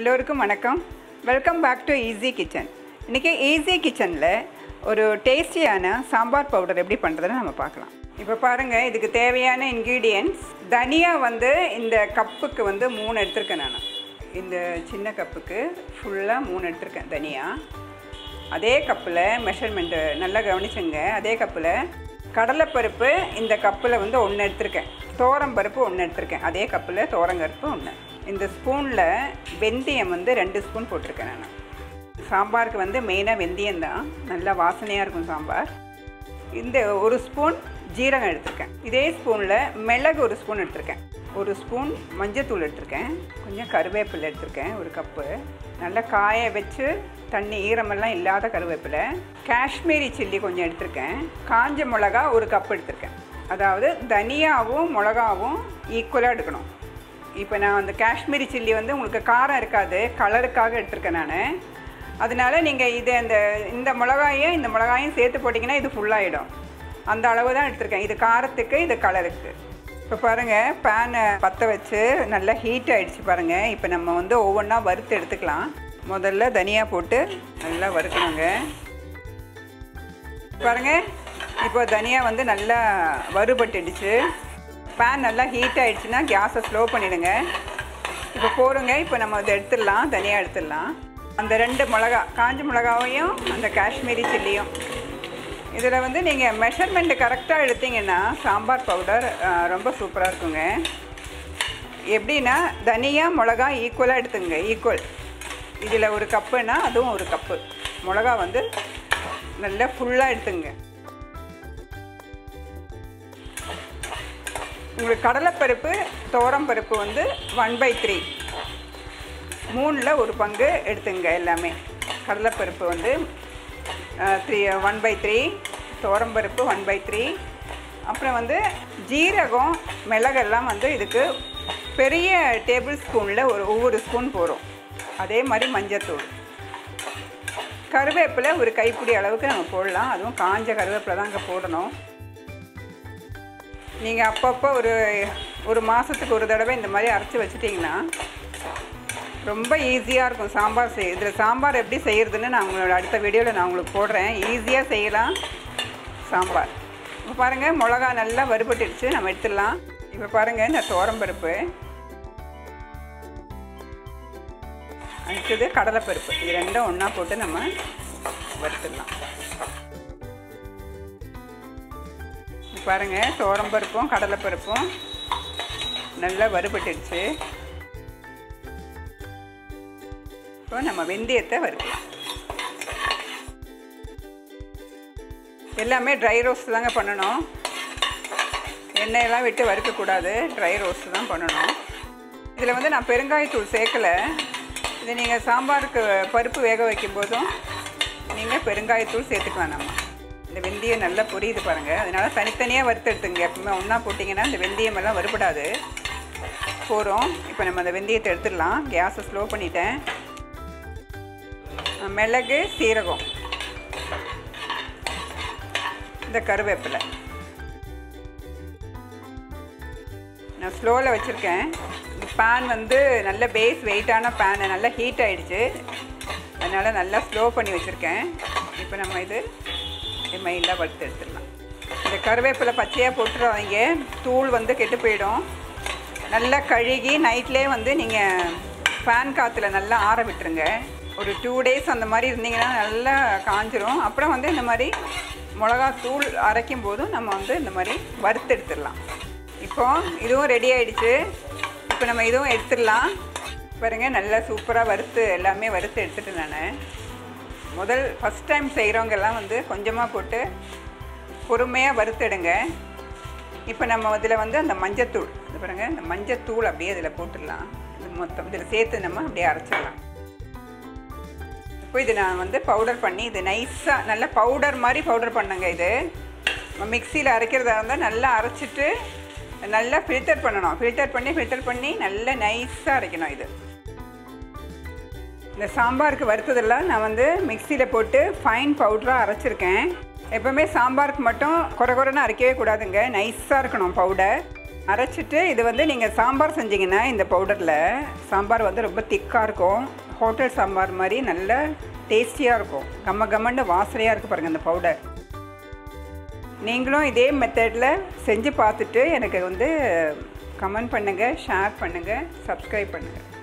எல்லோருக்கும் வணக்கம் welcome back to easy kitchen இன்றைக்கி ஈஸி கிச்சனில் ஒரு டேஸ்டியான சாம்பார் பவுடர் எப்படி பண்ணுறதுன்னு நம்ம பார்க்கலாம் இப்போ பாருங்கள் இதுக்கு தேவையான இன்க்ரீடியன்ட்ஸ் தனியா வந்து இந்த கப்புக்கு வந்து மூணு எடுத்திருக்கேன் நான் இந்த சின்ன கப்புக்கு ஃபுல்லாக மூணு எடுத்திருக்கேன் தனியா அதே கப்பில் மெஷர்மெண்ட்டு நல்லா கவனிச்சுங்க அதே கப்பில் கடலைப்பருப்பு இந்த கப்பில் வந்து ஒன்று எடுத்திருக்கேன் தோரம் பருப்பு ஒன்று எடுத்திருக்கேன் அதே கப்பில் தோரங்கருப்பு ஒன்று இந்த ஸ்பூனில் வெந்தயம் வந்து ரெண்டு ஸ்பூன் போட்டிருக்கேன் நான் சாம்பாருக்கு வந்து மெயினாக வெந்தயம் தான் நல்லா வாசனையாக இருக்கும் சாம்பார் இந்த ஒரு ஸ்பூன் ஜீரகம் எடுத்திருக்கேன் இதே ஸ்பூனில் மிளகு ஒரு ஸ்பூன் எடுத்திருக்கேன் ஒரு ஸ்பூன் மஞ்சத்தூள் எடுத்திருக்கேன் கொஞ்சம் கருவேப்பிலை எடுத்திருக்கேன் ஒரு கப்பு நல்லா காய வச்சு தண்ணி ஈரமெல்லாம் இல்லாத கருவேப்பிலை காஷ்மீரி சில்லி கொஞ்சம் எடுத்திருக்கேன் காஞ்ச மிளகா ஒரு கப் எடுத்திருக்கேன் அதாவது தனியாவும் மிளகாவும் ஈக்குவலாக எடுக்கணும் இப்போ நான் அந்த காஷ்மீரி சில்லி வந்து உங்களுக்கு காரம் இருக்காது கலருக்காக எடுத்திருக்கேன் நான் அதனால நீங்கள் இது அந்த இந்த மிளகாயும் இந்த மிளகாயும் சேர்த்து போட்டிங்கன்னா இது ஃபுல்லாகிடும் அந்த அளவு தான் எடுத்திருக்கேன் இது காரத்துக்கு இது கலருக்கு இப்போ பாருங்கள் பேனை பற்ற வச்சு நல்லா ஹீட் ஆகிடுச்சு பாருங்கள் இப்போ நம்ம வந்து ஒவ்வொன்றா வறுத்து எடுத்துக்கலாம் முதல்ல தனியா போட்டு நல்லா வறுக்கணுங்க பாருங்கள் இப்போ தனியா வந்து நல்லா வறுபட்டுடுச்சு பேன் நல்லா ஹீட் ஆகிடுச்சுன்னா கேஸை ஸ்லோ பண்ணிவிடுங்க இப்போ போடுங்க இப்போ நம்ம அதை எடுத்துடலாம் தனியாக எடுத்துடலாம் அந்த ரெண்டு மிளகா காஞ்ச மிளகாவையும் அந்த காஷ்மீரி சில்லியும் இதில் வந்து நீங்கள் மெஷர்மெண்ட்டு கரெக்டாக எடுத்தீங்கன்னா சாம்பார் பவுடர் ரொம்ப சூப்பராக இருக்குங்க எப்படின்னா தனியா மிளகா ஈக்குவலாக எடுத்துங்க ஈக்குவல் இதில் ஒரு கப்புனா அதுவும் ஒரு கப்பு மிளகா வந்து நல்லா ஃபுல்லாக எடுத்துங்க உங்களுக்கு கடலைப்பருப்பு பருப்பு வந்து ஒன் பை த்ரீ மூணில் ஒரு பங்கு எடுத்துங்க எல்லாமே கடலைப்பருப்பு வந்து த்ரீ ஒன் பை த்ரீ பருப்பு ஒன் பை த்ரீ அப்புறம் வந்து ஜீரகம் மிளகெல்லாம் வந்து இதுக்கு பெரிய டேபிள் ஸ்பூனில் ஒரு ஒவ்வொரு ஸ்பூன் போகிறோம் அதே மாதிரி மஞ்சத்தூள் கருவேப்பிலை ஒரு கைப்பிடி அளவுக்கு நம்ம போடலாம் அதுவும் காஞ்ச கருவேப்பிலை தான் அங்கே போடணும் நீங்கள் அப்பப்போ ஒரு ஒரு மாதத்துக்கு ஒரு தடவை இந்த மாதிரி அரைச்சி வச்சிட்டிங்கன்னா ரொம்ப ஈஸியாக இருக்கும் சாம்பார் செய் இதில் சாம்பார் எப்படி செய்கிறதுன்னு நான் உங்களோட அடுத்த வீடியோவில் நான் உங்களுக்கு போடுறேன் ஈஸியாக செய்யலாம் சாம்பார் இப்போ பாருங்கள் மிளகா நல்லா வறுபட்டுடுச்சு நம்ம எடுத்துடலாம் இப்போ பாருங்கள் இந்த தோரம்பருப்பு அடுத்தது கடலைப்பருப்பு இது ரெண்டும் ஒன்றா போட்டு நம்ம வறுத்துடலாம் பாருங்கள் தோரம்பருப்பும் கடலைப்பருப்பும் நல்லா வறுபட்டுடுச்சு இப்போ நம்ம வெந்தயத்தை வறுக்கலாம் எல்லாமே ட்ரை ரோஸ்ட் தாங்க பண்ணணும் எண்ணெயெல்லாம் விட்டு வறுக்கக்கூடாது ட்ரை ரோஸ்ட் தான் பண்ணணும் இதில் வந்து நான் பெருங்காயத்தூள் சேர்க்கலை இது நீங்கள் சாம்பாருக்கு பருப்பு வேக வைக்கும் போதும் நீங்கள் பெருங்காயத்தூள் சேர்த்துக்கலாம் நம்ம இந்த வெந்தயம் நல்லா பொரியுது பாருங்கள் அதனால் தனித்தனியாக வறுத்து எடுத்துங்க எப்பவுமே ஒன்றா போட்டிங்கன்னா இந்த வெந்தயம் எல்லாம் வறுபடாது போகிறோம் இப்போ நம்ம அந்த வெந்தயத்தை எடுத்துடலாம் கேஸை ஸ்லோ பண்ணிட்டேன் மிளகு சீரகம் இந்த கருவேப்பிலை நான் ஸ்லோவில் வச்சுருக்கேன் இந்த பேன் வந்து நல்ல பேஸ் வெயிட்டான பேனு நல்லா ஹீட் ஆகிடுச்சு அதனால் நல்லா ஸ்லோ பண்ணி வச்சுருக்கேன் இப்போ நம்ம இது மெயிலாக வறுத்து எடுத்துடலாம் இந்த கருவேப்பிலை பச்சையாக போட்டுருவாங்க தூள் வந்து கெட்டு போயிடும் நல்லா கழுகி நைட்லேயே வந்து நீங்கள் ஃபேன் காற்றுல நல்லா ஆற விட்டுருங்க ஒரு டூ டேஸ் அந்த மாதிரி இருந்தீங்கன்னா நல்லா காஞ்சிரும் அப்புறம் வந்து இந்த மாதிரி மிளகா தூள் அரைக்கும் போதும் நம்ம வந்து இந்த மாதிரி வறுத்து எடுத்துடலாம் இப்போ இதுவும் ரெடி ஆகிடுச்சு இப்போ நம்ம இதுவும் எடுத்துடலாம் பாருங்கள் நல்லா சூப்பராக வறுத்து எல்லாமே வறுத்து எடுத்துட்டு நான் முதல் ஃபஸ்ட் டைம் செய்கிறவங்கெல்லாம் வந்து கொஞ்சமாக போட்டு பொறுமையாக வறுத்தெடுங்க இப்போ நம்ம இதில் வந்து அந்த மஞ்சத்தூள் இது பாருங்கள் இந்த மஞ்சத்தூள் அப்படியே இதில் போட்டுடலாம் இது மொத்தம் இதில் சேர்த்து நம்ம அப்படியே அரைச்சிடலாம் இப்போ இது நான் வந்து பவுடர் பண்ணி இது நைஸாக நல்ல பவுடர் மாதிரி பவுடர் பண்ணுங்க இது மிக்சியில் அரைக்கிறதா இருந்தால் நல்லா அரைச்சிட்டு நல்லா ஃபில்டர் பண்ணணும் ஃபில்டர் பண்ணி ஃபில்டர் பண்ணி நல்லா நைஸாக அரைக்கணும் இது இந்த சாம்பாருக்கு வறுத்ததெல்லாம் நான் வந்து மிக்சியில் போட்டு ஃபைன் பவுடராக அரைச்சிருக்கேன் எப்போவுமே சாம்பாருக்கு மட்டும் குறை குறைன்னு அரைக்கவே கூடாதுங்க நைஸாக இருக்கணும் பவுடர் அரைச்சிட்டு இது வந்து நீங்கள் சாம்பார் செஞ்சீங்கன்னா இந்த பவுடரில் சாம்பார் வந்து ரொம்ப திக்காக இருக்கும் ஹோட்டல் சாம்பார் மாதிரி நல்ல டேஸ்டியாக இருக்கும் கம்ம கம்மன்னு வாசனையாக இருக்குது பாருங்கள் இந்த பவுடர் நீங்களும் இதே மெத்தடில் செஞ்சு பார்த்துட்டு எனக்கு வந்து கமெண்ட் பண்ணுங்கள் ஷேர் பண்ணுங்கள் சப்ஸ்கிரைப் பண்ணுங்கள்